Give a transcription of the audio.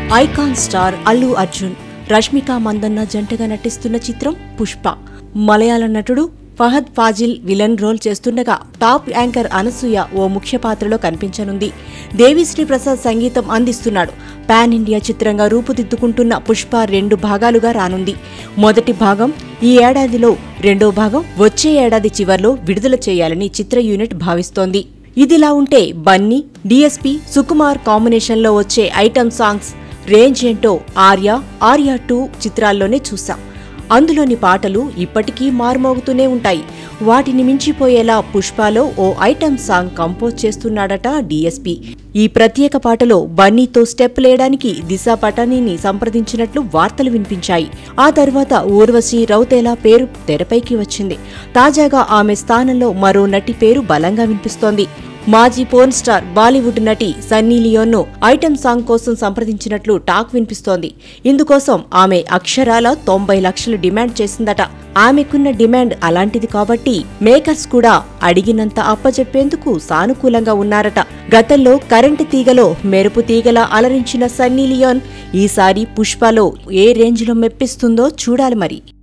icon star Allu Arjun Rashmika Mandanna జంటగా నటిస్తున్న చిత్రం పుష్ప మలయాళ నటుడు ఫహద్ ఫాజిల్ విలన్ రోల్ చేస్తుండగా టాప్ యాంకర్ అనసూయ ఓ ముఖ్య పాత్రలో కనిపించనుంది దేవిశ్రీ ప్రసాద్ సంగీతం అందిస్తున్నాడు పాన్ ఇండియా చిత్రంగా రూపుదిద్దుకుంటున్న పుష్ప రెండు భాగాలుగా రానుంది మొదటి భాగం ఈ ఏడాదిలో రెండో భాగం వచ్చే ఏడాది చివర్లో విడుదల చేయాలని చిత్ర యూనిట్ భావిస్తోంది ఇదిలా ఉంటే బన్నీ డిఎస్పీ సుకుమార్ కాంబినేషన్లో వచ్చే ఐటమ్ సాంగ్స్ రేంజ్ ఏంటో ఆర్య ఆర్య టూ చిత్రాల్లోనే చూశాం అందులోని పాటలు ఇప్పటికీ మారుమోగుతూనే ఉంటాయి వాటిని మించిపోయేలా పుష్పలో ఓ ఐటమ్ సాంగ్ కంపోజ్ చేస్తున్నాడట డీఎస్పీ ఈ ప్రత్యేక పాటలో బన్నీతో స్టెప్ లేయడానికి దిశా పటానీని సంప్రదించినట్లు వార్తలు వినిపించాయి ఆ తర్వాత ఊర్వశి రౌతేలా పేరు తెరపైకి వచ్చింది తాజాగా ఆమె స్థానంలో మరో నటి పేరు బలంగా వినిపిస్తోంది మాజీ పోర్న్ స్టార్ బాలీవుడ్ నటి సన్నీ లియోన్ను ఐటమ్ సాంగ్ కోసం సంప్రదించినట్లు టాక్ వినిపిస్తోంది ఇందుకోసం ఆమె అక్షరాల తొంభై లక్షలు డిమాండ్ చేసిందట ఆమెకున్న డిమాండ్ అలాంటిది కాబట్టి మేకర్స్ కూడా అడిగినంత అప్పచెప్పేందుకు సానుకూలంగా ఉన్నారట గతంలో కరెంటు తీగలో మెరుపు తీగలా అలరించిన సన్నీ లియోన్ ఈసారి పుష్పలో ఏ రేంజ్లో మెప్పిస్తుందో చూడాలి మరి